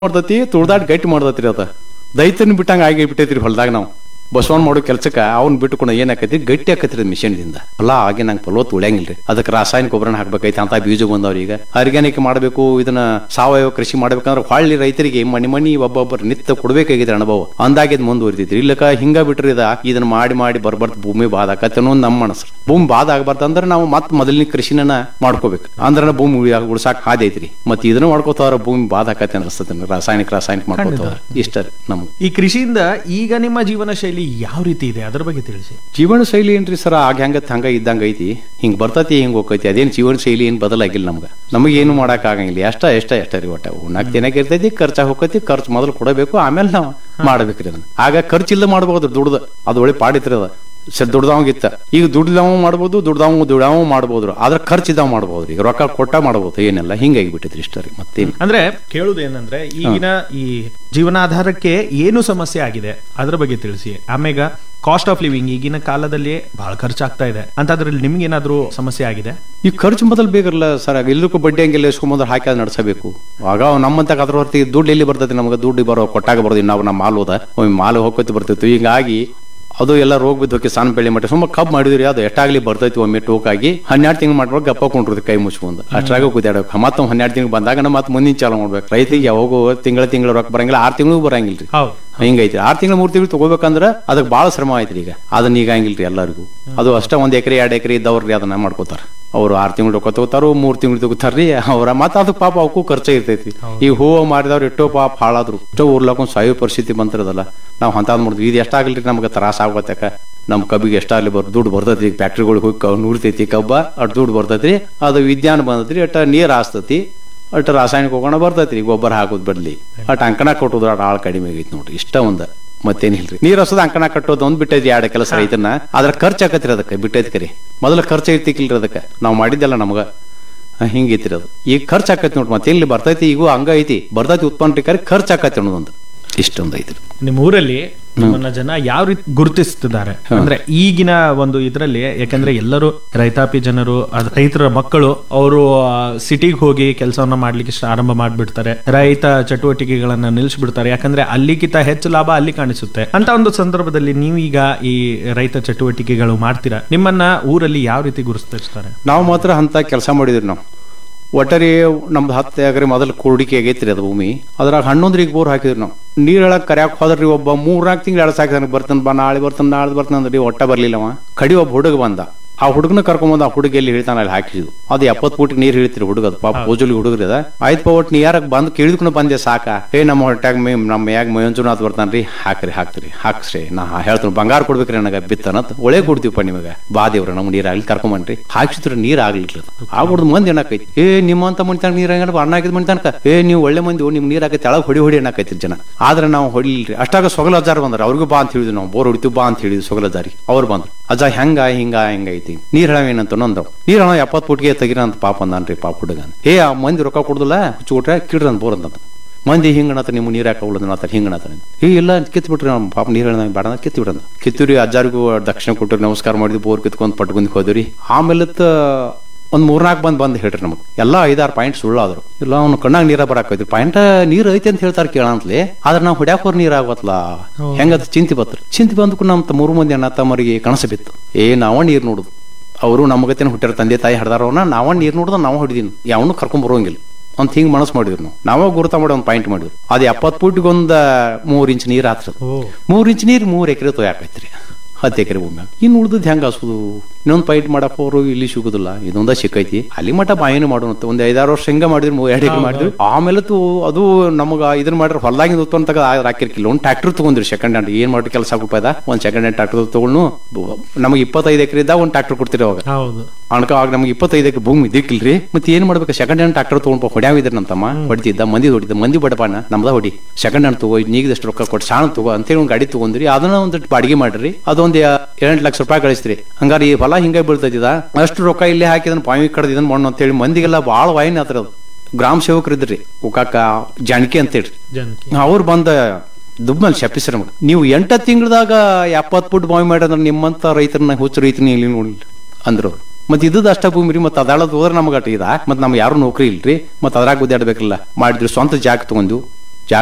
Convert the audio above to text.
ಮಾಡ್ತತಿ ತುಳ್ದಾಡ್ ಗಟ್ಟಿ ಮಾಡ್ತತ್ರಿ ಅದ ದೈತನ್ ಬಿಟ್ಟಂಗ ಆಗಿ ಬಿಟ್ಟೈತ್ರಿ ಹೊಲ್ದಾಗ ನಾವು ಬಸವಣ್ಣ ಮಾಡೋ ಕೆಲ್ಸಕ್ಕ ಅವ್ನ್ ಬಿಟ್ಟುಕೊಂಡು ಏನ್ ಆಕೈತಿ ಗಟ್ಟಿ ಆಕತ್ರಿ ಮಿಷನ್ದಿಂದ ಅಲ್ಲ ಹಾಗೆ ನಂಗೆ ಫಲವತ್ ಉಳಿಯಂಗಿಲ್ರಿ ಅದಕ್ಕೆ ರಾಸಾಯನಿಕ ಗೊಬ್ಬರನ ಹಾಕ್ಬೇಕೈತಿ ಅಂತ ಬೀಜ ಬಂದವ್ರಿ ಈಗ ಆರ್ಗ್ಯಾನಿಕ್ ಮಾಡಬೇಕು ಇದನ್ನ ಸಾವಯವ ಕೃಷಿ ಮಾಡ್ಬೇಕಂದ್ರೆ ಹೊಳ್ಳಿ ರೈತರಿಗೆ ಮನಿ ಮನಿ ಒಬ್ಬೊಬ್ಬರು ನಿತ್ಯ ಕೊಡ್ಬೇಕಾಗಿದ್ರಿ ಅನುಭವ ಅಂದಾಗಿದ್ ಮುಂದುವರಿತೈತ್ರಿ ಇಲ್ಲಕ ಹಿಂಗ ಬಿಟ್ರಿ ಇದ ಇದನ್ನ ಮಾಡಿ ಮಾಡಿ ಬರ್ಬಾರ್ದು ಭೂಮಿ ಬಾದ ಆಕತ್ತೆ ಅನ್ನೋ ನಮ್ಮ ಮನಸ್ಸು ಭೂಮಿ ಬಾದ ಆಗ್ಬಾರ್ದು ಅಂದ್ರೆ ನಾವು ಮತ್ ಮೊದಲಿನ ಕೃಷಿನ ಮಾಡ್ಕೋಬೇಕು ಅಂದ್ರೆ ಭೂಮಿ ಉಳಿಯಾಕ ಉಳ್ಸಾಕ್ ಹಾದಿ ಐತ್ರಿ ಮತ್ತೆ ಇದನ್ನ ಮಾಡ್ಕೋತಾರ ಭೂಮಿ ಬಾದ ಆಕತ್ತೆ ಅನ್ಸ್ತದೆ ರಾಸಾಯನಿಕ ರಾಸಾಯನಿಕ ಮಾಡ್ಕೋತಾರ ಇಷ್ಟ ರೀ ನಮ್ಗೆ ಈ ಕೃಷಿಯಿಂದ ಈಗ ನಿಮ್ಮ ಜೀವನ ಶೈಲಿ ಯಾವ ರೀತಿ ಇದೆ ಅದ್ರ ಬಗ್ಗೆ ತಿಳಿಸಿ ಜೀವನ ಶೈಲಿ ಏನ್ರಿ ಸರ್ ಆಗ ಹೆಂಗತ್ ಹಂಗ ಇದ್ದಂಗ ಐತಿ ಹಿಂಗ್ ಬರ್ತತಿ ಹಿಂಗ್ ಹೋಗೈತಿ ಅದೇನ್ ಜೀವನ ಶೈಲಿ ಏನ್ ಬದಲಾಗಿಲ್ಲ ನಮ್ಗ ನಮಗೆ ಏನು ಮಾಡಕ್ ಆಗಂಗಿಲ್ಲ ಎಷ್ಟ ಎಷ್ಟ ಎಷ್ಟ ರೀ ಒಟ್ಟ ಉಣ್ಣಾಕ್ ತಿನ್ನಕ್ ಇರ್ತೈತಿ ಖರ್ಚಾಗ ಹೋಗೈತಿ ಖರ್ಚು ಮೊದಲು ಕೊಡಬೇಕು ಆಮೇಲೆ ನಾವು ಮಾಡ್ಬೇಕ್ರಿ ಅದನ್ನ ಆಗ ಖರ್ಚಿಲ್ಲ ಮಾಡ್ಬೋದು ದುಡ್ದು ಅದು ಒಳ್ಳೆ ಪಾಡಿತ್ರಿ ಅದ ಸರ್ ದುಡ್ದವಂಗಿತ್ತ ಈಗ ದುಡ್ದವ ಮಾಡ್ಬೋದು ದುಡ್ದವ ದುಡವ ಮಾಡ್ಬೋದು ಆದ್ರೆ ಖರ್ಚಿದವ ಮಾಡ್ಬೋದು ಈಗ ರೊಕ್ಕ ಕೊಟ್ಟ ಮಾಡ್ಬೋದು ಏನೆಲ್ಲ ಹಿಂಗಾಗಿ ಬಿಟ್ಟಿದ್ರಿ ಇಷ್ಟ ರೀ ಮತ್ತೇನು ಅಂದ್ರೆ ಕೇಳುದು ಏನಂದ್ರೆ ಈಗಿನ ಈ ಜೀವನಾಧಾರಕ್ಕೆ ಏನು ಸಮಸ್ಯೆ ಆಗಿದೆ ಅದ್ರ ಬಗ್ಗೆ ತಿಳಿಸಿ ಆಮೇಗ ಕಾಸ್ಟ್ ಆಫ್ ಲಿವಿಂಗ್ ಈಗಿನ ಕಾಲದಲ್ಲಿ ಬಹಳ ಖರ್ಚಾಗ್ತಾ ಇದೆ ಅಂತದ್ರಲ್ಲಿ ನಿಮ್ಗೆ ಏನಾದ್ರೂ ಸಮಸ್ಯೆ ಆಗಿದೆ ಈ ಖರ್ಚು ಮೊದಲು ಬೇಕಲ್ಲ ಸರ್ ಎಲ್ಲದಕ್ಕೂ ಬಡ್ಡಿ ಹಂಗೆಲ್ಲ ಇಸ್ಕೊಂಬಂದ್ರೆ ಹಾಕಿ ಅದು ನಡೆಸಬೇಕು ಆಗ ನಮ್ಮಂತ ಅದ್ರ ಹೊರತಿ ದುಡ್ಡು ಎಲ್ಲಿ ಬರ್ತೈತಿ ನಮ್ಗೆ ದುಡ್ಡು ಬರೋ ಕೊಟ್ಟಾಗ ಬರೋದು ನಾವು ನಮ್ಮ ಮಾಲ್ ಹೋದ ಒಮ್ಮೆ ಮಾಲ್ ಹೋಗ್ಕೊತಿ ಬರ್ತಿತ್ತು ಹಿಂಗಾಗಿ ಅದು ಎಲ್ಲ ರೋಗ ಬಿದ್ದೋಕೆ ಸಣ್ಣ ಬೆಳೆ ಮಟ್ಟ ಸುಮ್ಮ ಕಬ್ಬು ಮಾಡಿದ್ರಿ ಅದು ಎಷ್ಟಾಗ್ಲಿ ಬರ್ತೈತಿ ಒಮ್ಮೆ ಟೋಕಾಗಿ ಹನ್ನೆರಡು ತಿಂಗಳು ಮಾಡ್ಬೇಕು ಗಪ್ಪ ಕೊಂಡಿರ್ತೀವಿ ಕೈ ಮುಚ್ಕೊಂಡು ಅಷ್ಟ್ರಾಗ ಕೂತಾಡಬೇಕು ಮತ್ತೆ ಹನ್ನೆರಡು ತಿಂಗಳು ಬಂದಾಗ ಮತ್ತೆ ಮುಂದಿನ ಚಾಲು ಮಾಡ್ಬೇಕು ರೈತರಿಗೆ ಯಾವಾಗೂ ತಿಂಗಳ ತಿಂಗಳ ರೊಕ್ಕ ಬರಂಗಿಲ್ಲ ಆರು ತಿಂಗಳು ಬರಂಗಿಲ್ರಿ ಹೌದು ಹಿಂಗೈತಿ ಆರ್ ತಿಂಗಳು ಮೂರ್ ತಿಂಗಳು ತಗೋಬೇಕಂದ್ರ ಅದಕ್ಕೆ ಬಹಳ ಶ್ರಮ ಐತ್ರಿ ಈಗ ಅದನ್ನ ಈಗ ಹಂಗಿಲ್ರಿ ಎಲ್ಲರಿಗೂ ಅದು ಅಷ್ಟ ಒಂದ್ ಎಕರೆ ಎರಡ್ ಎಕರೆ ಇದ್ದವ್ರಿ ಅದನ್ನ ಮಾಡ್ಕೋತಾರ ಅವ್ರು ಆರ್ ತಿಂಗಳು ರೊಕ್ಕ ತಗೋತಾರು ಮೂರ್ ತಿಂಗಳು ತಗೋತಾರ್ರಿ ಅವ್ರ ಮತ್ತ ಅದಕ್ಕೆ ಪಾಪ ಅವಕ್ಕೂ ಖರ್ಚ ಇರ್ತೈತಿ ಈ ಹೂವು ಮಾಡಿದವ್ರು ಎಷ್ಟೋ ಪಾಪ ಹಾಳಾದ್ರು ಎಷ್ಟೋ ಊರ್ಲಾಕೊಂಡ್ ಸಾಯೋ ಪರಿಸ್ಥಿತಿ ಬಂತಿರೋದಲ್ಲ ನಾವು ಅಂತಾದ್ ಮಾಡಿದ್ವಿ ಇದು ಎಷ್ಟಾಗ್ಲಿ ನಮ್ಗೆ ತ್ರಾಸ ಆಗೋತಕ ನಮ್ ಕಬ್ಬಿಗೆ ಎಷ್ಟಾಗ್ಲಿ ಬರ್ ದುಡ್ಡು ಬರ್ತೈತಿ ಈಗ ಫ್ಯಾಕ್ಟ್ರಿಗಳಿಗೆ ಹೋಗಿ ಕ- ನೂರ್ತೈತಿ ಕಬ್ಬ ಅಟ್ ದುಡ್ಡು ಬರ್ತೈತ್ರಿ ಅದು ವಿಜ್ಞಾನ ಬಂದತ್ರಿ ಅಟ್ಟ ನೀರ್ ಹಾಸ್ತತಿ ಅಟ್ ರಾಸಾಯನಿಕ ಹೋಗೋಣ ಬರ್ತೈತ್ರಿ ಗೊಬ್ಬರ ಹಾಕೋದ್ ಬದ್ಲಿ ಅಟ್ ಅಂಕಣ ಕೊಟ್ಟೋದ್ರ ಅಟ್ ಆಳ್ ಕಡಿಮೆ ಆಗೈತಿ ನೋಡ್ರಿ ಇಷ್ಟ ಒಂದ ಮತ್ತೇನಿಲ್ರಿ ನೀರ್ ಹಸದ ಅಂಕಣ ಕಟ್ಟೋದು ಒಂದ್ ಬಿಟ್ಟೈತಿ ಎರಡು ಕೆಲಸ ರೈತನ ಅದ್ರ ಖರ್ಚ್ ಆಕತ್ರಿ ಅದಕ್ಕೆ ಬಿಟ್ಟೈತಿ ಕರಿ ಮೊದಲ ಖರ್ಚು ಇರ್ತಿಕ್ಕಿಲ್ರಿ ಅದಕ್ಕೆ ನಾವು ಮಾಡಿದ್ದೆಲ್ಲ ನಮಗ ಹಿಂಗೈತ್ರಿ ಅದು ಈಗ ಖರ್ಚು ಆಕೈತಿ ನೋಡ್ರಿ ಮತ್ತೆ ಎಲ್ಲಿ ಬರ್ತೈತಿ ಈಗೂ ಹಂಗ ಐತಿ ಬರ್ತೈತಿ ಉತ್ಪನ್ನ ಕರಿ ಖರ್ಚು ಆಕೈತಿ ಅನ್ನೋದೊಂದು ಇಷ್ಟೊಂದು ಐತ್ರಿ ನಿಮ್ಮ ಊರಲ್ಲಿ ನಿಮ್ಮನ್ನ ಜನ ಯಾವ ರೀತಿ ಗುರುತಿಸ್ತಿದ್ದಾರೆ ಅಂದ್ರೆ ಈಗಿನ ಒಂದು ಇದರಲ್ಲಿ ಯಾಕಂದ್ರೆ ಎಲ್ಲರೂ ರೈತಾಪಿ ಜನರು ಅದ್ ರೈತರ ಮಕ್ಕಳು ಅವರು ಸಿಟಿಗೆ ಹೋಗಿ ಕೆಲಸವನ್ನ ಮಾಡ್ಲಿಕ್ಕೆ ಶ- ಆರಂಭ ಮಾಡ್ಬಿಡ್ತಾರೆ ರೈತ ಚಟುವಟಿಕೆಗಳನ್ನ ನಿಲ್ಲಿಸ್ಬಿಡ್ತಾರೆ ಯಾಕಂದ್ರೆ ಅಲ್ಲಿಗಿಂತ ಹೆಚ್ಚು ಲಾಭ ಅಲ್ಲಿ ಕಾಣಿಸುತ್ತೆ ಅಂತ ಒಂದು ಸಂದರ್ಭದಲ್ಲಿ ನೀವೀಗ ಈ ರೈತ ಚಟುವಟಿಕೆಗಳು ಮಾಡ್ತೀರಾ ನಿಮ್ಮನ್ನ ಊರಲ್ಲಿ ಯಾವ ರೀತಿ ಗುರುತಿಸ್ತಾರೆ ನಾವು ಮಾತ್ರ ಅಂತ ಕೆಲಸ ಮಾಡಿದ್ರಿ ನಾವು ಒಟ್ಟರಿ ನಮ್ದು ಹತ್ತು ಎಕರೆ ಮೊದಲು ಕೂಡಿಕೆ ಆಗೈತ್ರಿ ಅದು ಭೂಮಿ ಅದ್ರಾಗ ಹನ್ನೊಂದ್ರಿಗೆ ಬೋರ್ ಹಾಕಿದ್ರಿ ನಾವು ನೀರ್ ಹೇಳಕ್ ಕರ್ಯಾಕ್ ಹೋದ್ರಿ ಒಬ್ಬ ಮೂರ್ನಾಲ್ಕು ತಿಂಗಳು ಎಳ್ ಸಾಕಿ ಬರ್ತಾನ ಬಾ ನಾಳೆ ಬರ್ತಾನ ನಾಳೆ ಬರ್ತಾನ ಅಂದ್ರಿ ಒಟ್ಟ ಬರ್ಲಿಲ್ಲ ಅವ ಕಡಿ ಒಬ್ಬ ಹುಡುಗ ಬಂದ ಆ ಹುಡುಗನ ಕರ್ಕೊಂಬಂದ ಆ ಹುಡುಗ ಎಲ್ಲಿ ಹೇಳ್ತಾನ ಅಲ್ಲಿ ಹಾಕಿದ್ವು ಅದು ಎಪ್ಪತ್ ಫೂಟ್ ನೀರ್ ಹಿಡಿತ್ರಿ ಹುಡುಗ ಅದು ಪಾಪ ಪೂಜಲಿ ಹುಡುಗ್ರಿ ಅದ ಆಯ್ತು ಪಾ ಒಟ್ಟು ನೀರಾಗ ಬಂದು ಕೇಳಿದ್ಕೊಂಡು ಬಂದೆ ಸಾಕ ಏ ನಮ್ಮ ಹೊಟ್ಯಾಗ ಮೇ ನಮ್ಮ ಯಾಗ ಮಂಜುನಾಥ್ ಬರ್ತಾನ್ರಿ ಹಾಕ್ರಿ ಹಾಕ್ತಿರಿ ಹಾಕ್ಸ್ರಿ ನಾ ಹೇಳ್ತೀನಿ ಬಂಗಾರ ಕೊಡ್ಬೇಕ್ರಿ ನನಗ ಬಿತ್ತನತ್ ಒಳ್ಳೆ ಕೊಡ್ತೀವಪ್ಪ ನಿಮಗೆ ಬಾ ದೇವ್ರ ನಮ್ ನೀರ್ ಆಗ್ಲಿ ಕರ್ಕೊಂಬನ್ರಿ ಹಾಕ್ಸಿದ್ರ ನೀರ್ ಆಗ್ಲಿಲ್ಲ ಆಗ್ಬಿಡ್ದು ಮಂದಿ ಏನಕೈತಿ ಏ ನಿಮ್ಮಂತ ಮನಿತನಕ ನೀರ್ ಹಂಗ ಅಣ್ಣ ಹಾಕಿದ್ ಮನಿತನಕ ಏ ನೀವು ಒಳ್ಳೆ ಮಂದಿ ನಿಮ್ ನೀರ್ ಹಾಕಿ ತೆಳಗ್ ಹೊಡಿ ಹೊಡಿ ಅನ್ನಕೈತಿ ಜನ ಆದ್ರೆ ನಾವು ಹೊಡಿಲ್ರಿ ಅಷ್ಟಾಗ ಸೊಗಲ ಅಜ್ಜಾರ್ ಬಂದ್ರ ಅವ್ರಿಗೂ ಬಾ ಅಂತ ಹೇಳಿದ್ವಿ ನಾವು ಬೋರ್ ಹೊಡಿತೀವಿ ಬಾ ಅಂತ ಹೇಳಿದ್ವಿ ಸೊಗಲ ಅಜ್ಜಾರಿ ಅವ್ರು ಬಂದ್ರು ಅಜ್ಜ ಹೆಂಗ ಹಿಂಗ ಹಿಂಗ ಐತಿ ನೀರ್ ಹೇಳವ ಏನಂತ ನೊಂದವ್ ನೀರ್ ಹೇಳವ ಎಪ್ಪತ್ ಫುಟ್ಗೆ ತೆಗಿರ ಅಂತ ಪಾಪ ಅಂದಾನ್ರಿ ಪಾಪ ಹುಡುಗ ಏ ಆ ಮಂದಿ ರೊಕ್ಕ ಕೊಡುದಿಲ್ಲ ಹುಚ್ಚು ಕೊಟ್ರೆ ಕಿಡ್ರಿ ಅಂತ ಬೋರ್ ಅಂತ ಮಂದಿ ಹಿಂಗಣತ ನಿಮ್ಮ ನೀರ್ ಹಾಕ ಉಳಿದ ಹಿಂಗಣತ ಏ ಇಲ್ಲ ಕಿತ್ ಬಿಟ್ರಿ ನಮ್ಮ ಪಾಪ ನೀರ್ ಹೇಳ ಬೇಡ ಅಂತ ಕಿತ್ ಬಿಡಂತ ಕಿತ್ತೂರಿ ಅಜ್ಜಾರಿಗೂ ದಕ್ಷಿಣ ಕೊಟ್ಟರು ನಮಸ್ಕಾರ ಮಾಡಿದ್ವಿ ಬೋರ್ ಕಿತ್ಕೊಂಡ್ ಪಟ್ಕೊಂಡ್ ಹೋದ್ರಿ ಆಮೇಲೆ ಒಂದ್ ಮೂರ್ನಾಲ್ಕು ಬಂದ್ ಬಂದ್ ಹೇಳ್ರಿ ನಮಗೆ ಎಲ್ಲಾ ಐದಾರು ಪಾಯಿಂಟ್ ಸುಳ್ಳಾದ್ರು ಇಲ್ಲ ಅವ್ನು ಕಣ್ಣಾಗ ನೀರ ಬರಾಕೈತಿ ಪಾಯಿಂಟ್ ನೀರ್ ಐತಿ ಅಂತ ಹೇಳ್ತಾರ ಕೇಳಂತ್ಲಿ ಆದ್ರೆ ನಾವು ಹೊಡ್ಯಾಕ ಹೋರ್ ನೀರ್ ಆಗತ್ಲ ಹೆಂಗದ ಚಿಂತಿ ಬತ್ರಿ ಚಿಂತಿ ಬಂದಕ್ಕೂ ನಮ್ಮ ಮೂರು ಮಂದಿ ಅಣ್ಣ ತಮ್ಮರಿಗೆ ಕನಸು ಬಿತ್ತು ಏ ನಾವ ನೀರ್ ನೋಡುದು ಅವರು ನಮಗತೇನೆ ಹುಟ್ಟಾರ ತಂದೆ ತಾಯಿ ಹಡ್ದಾರವನ್ನ ನಾವ ನೀರ್ ನೋಡುದ ನಾವು ಹೊಡಿದೀನಿ ಯಾವನು ಕರ್ಕೊಂಡ್ ಬರೋಂಗಿಲ್ಲ ಅಂತ ಹಿಂಗ್ ಮನಸ್ಸು ಮಾಡಿದ್ರು ನಾವು ನಾವ ಗುರುತ ಮಾಡಿ ಒಂದು ಪಾಯಿಂಟ್ ಮಾಡಿದ್ರು ಅದು ಎಪ್ಪತ್ ಫುಟ್ಗೆ ಒಂದ್ ಮೂರ್ ಇಂಚ್ ನೀರ್ ಆತ್ರದ ಮೂರ್ ಇಂಚ್ ನೀರ್ ಮೂರ್ ಎಕರೆ ತೊಯಾಕೈತ್ರಿ ಹತ್ತು ಎಕರೆ ಭೂಮಿ ಇನ್ನು ಉಳ್ದದ್ ಹೆಂಗ ಹಸುದು ಇನ್ನೊಂದು ಪೈಟ್ ಮಾಡಕ್ ಹೋರು ಇಲ್ಲಿ ಸಿಗುದಿಲ್ಲ ಇದೊಂದ ಸಿಕ್ಕೈತಿ ಅಲ್ಲಿ ಮಠ ಬಾಯಿನ ಮಾಡೋಣ ಒಂದ್ ಐದಾರು ವರ್ಷ ಹಿಂಗ ಮಾಡಿದ್ರಿ ಮೂರ್ ಎರಡು ಎಕರೆ ಮಾಡಿದ್ವಿ ಆಮೇಲೆ ತು ಅದು ನಮಗ ಇದನ್ನ ಮಾಡ್ರ ಹೊಲ್ದಾಗಿಂದ ಉತ್ಪನ್ನ ತಗ ಹಾಕಿರ್ಕಿಲ್ಲ ಒಂದ್ ಟ್ರಾಕ್ಟರ್ ತಗೊಂಡ್ರಿ ಸೆಕೆಂಡ್ ಹ್ಯಾಂಡ್ ಏನ್ ಮಾಡಿ ಕೆಲಸ ರೂಪಾಯಿದ ಒಂದ್ ಸೆಕೆಂಡ್ ಹ್ಯಾಂಡ್ ಟ್ರಾಕ್ಟರ್ ತಗೊಂಡು ನಮಗೆ ಇಪ್ಪತ್ತೈದು ಎಕರೆ ಇದ್ದಾಗ ಒಂದ್ ಟ್ರಾಕ್ಟರ್ ಕೊಡ್ತೀರಿ ಅವಾಗ ಹೌದು ಅನ್ಕ ಆಗ ನಮ್ಗೆ ಇಪ್ಪತ್ತೈದು ಎಕರೆ ಭೂಮಿ ದಿಕ್ಕಿಲ್ರಿ ಮತ್ತೆ ಏನ್ ಮಾಡ್ಬೇಕು ಸೆಕೆಂಡ್ ಹ್ಯಾಂಡ್ ಟ್ರಾಕ್ಟರ್ ತಗೊಂಡ್ ಹೊಡ್ಯಾವಿದ್ರಿ ನಮ್ಮಮ್ಮ ಹೊಡಿತಿದ್ದ ಮಂದಿ ಹೊಡಿದ ಮಂದಿ ಬಡಪಾನ ನಮ್ದ ಹೊಡಿ ಸೆಕೆಂಡ್ ಹ್ಯಾಂಡ್ ತಗೋ ನೀಗದಷ್ಟು ರೊಕ್ಕ ಕೊಟ್ಟು ಸಾಣ ತಗೋ ಅಂತೇಳಿ ಒಂದ್ ಗಾಡಿ ತಗೊಂಡ್ರಿ ಅದನ್ನ ಒಂದ್ ಬಾಡಿಗೆ ಮಾಡ್ರಿ ಅದೊಂದ್ ಎಂಟ್ ಲಕ್ಷ ರೂಪಾಯಿ ಕಳಿಸ್ರಿ ಹಂಗಾರ ಈ ಹೊಲ ಹಿಂಗ ಬೀಳ್ತೈತಿದ ಅಷ್ಟು ರೊಕ್ಕ ಇಲ್ಲೇ ಹಾಕಿದನ್ ಪಾಯಿ ಕಡ್ದ ಇದನ್ ಮಣ್ಣು ಅಂತೇಳಿ ಮಂದಿಗೆಲ್ಲ ಬಾಳ ವಾಯಿನ ಆತರ ಅದು ಗ್ರಾಮ ಸೇವಕರು ಇದ್ರಿ ಉಕಾಕ ಜಾನಕಿ ಅಂತೇಳಿ ಜನಕ್ಕೆ ಅವ್ರು ಬಂದ ದುಬ್ಬಲ್ ಶಪಿಸ್ರ ನಮ್ಗೆ ನೀವು ಎಂಟ ತಿಂಗಳದಾಗ ಎಪ್ಪತ್ ಫುಟ್ ಬಾವಿ ಮಾಡಿದ್ರೆ ನಿಮ್ಮಂತ ರೈತರನ್ನ ಹುಚ್ಚು ರೈತನ ಇಲ್ಲಿ ನೋಡಿಲ್ಲ ಅಂದ್ರು ಅವ್ರು. ಮತ್ ಇದ್ದದ ಅಷ್ಟ ಭೂಮಿ ರೀ ಮತ್ ಅದಾಳದ್ ಹೋದ್ರೆ ನಮ್ಗೆ ಅಟ್ ಇದ ಮತ್ ನಮ್ಗೆ ಯಾರು ನೌಕರಿ ಇಲ್ರಿ ಮತ್ ಅದ್ರಾಗ ಗುದ್ದಾಡ್ಬೇಕಲ್ಲ ಮಾಡಿದ್ರು ಸ್ವಂತ ಜಾಗ ತಗೊಂಡು